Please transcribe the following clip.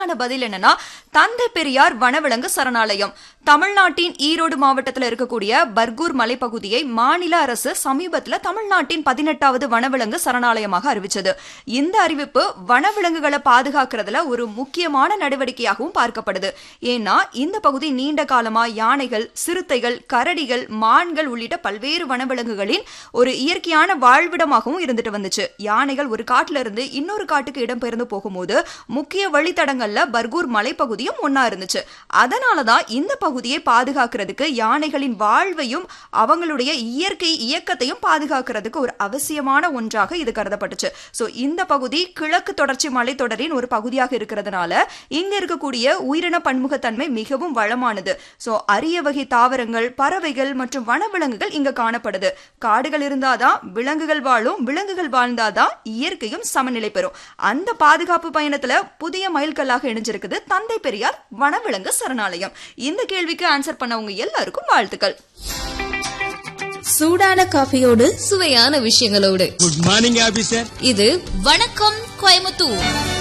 ஆன பதில் என்னன்னா தந்தை பெரியார் வனவிலங்கு சரணாலயம் தமிழ்நாட்டின் ஈரோடு மாவட்டத்தில் இருக்கக்கூடிய பர்கூர் மலைப்பகுதியை மாநில அரசு சமீபத்துல தமிழ்நாட்டின் பதினெட்டாவது வனவிலங்கு சரணாலயமாக அறிவிச்சது இந்த அறிவிப்பு வனவிலங்குகளை பாதுகாக்கிறதுல ஒரு முக்கியமான நடவடிக்கையாகவும் பார்க்கப்படுது ஏன்னா இந்த பகுதி நீண்ட காலமா யானைகள் சிறுத்தைகள் கரடிகள் மான்கள் உள்ளிட்ட பல்வேறு வனவிலங்குகளின் ஒரு இயற்கையான வாழ்விடமாகவும் இருந்துட்டு வந்துச்சு யானைகள் ஒரு காட்டுல இருந்து இன்னொரு காட்டுக்கு இடம்பெயர்ந்து போகும்போது முக்கிய வழித்தடங்கள்ல பர்கூர் மலைப்பகுதியும் ஒன்னா இருந்துச்சு அதனாலதான் இந்த பகுதியை பாதுகாக்கிறதுக்கு யானைகளின் வாழ்வையும் அவங்களுடைய இயற்கை இயக்கத்தையும் பாதுகாக்கிறதுக்கு ஒரு அவசியமான ஒன்றாக இது கருதப்பட்டுச்சு சோ இந்த பகுதி கிழக்கு தொடர்ச்சி மலைத்தொடரின் ஒரு பகுதியாக இருக்கிறதுனால இங்க இருக்கக்கூடிய உயிரின பன்முகத்தன்மை மிகவும் வளமானது சோ அரிய வகை தாவரங்கள் பறவைகள் மற்றும் வனவிலங்குகள் இங்க காணப்படுது காடுகள் இருந்தாதான் விலங்குகள் வாழும் விலங்குகள் வாழ்ந்தாதான் இயற்கையும் சமநிலை பெறும் அந்த பாதுகாப்பு பயணத்துல புதிய மைல்கல்லாக இணைஞ்சிருக்குது தந்தை பெரியார் வனவிலங்கு சரணாலயம் இந்த கேள்விக்கு ஆன்சர் பண்ணவங்க எல்லாருக்கும் வாழ்த்துக்கள் சூடான காஃபியோடு சுவையான விஷயங்களோடு குட் மார்னிங் ஆபீசர் இது வணக்கம் கோயமுத்தூர்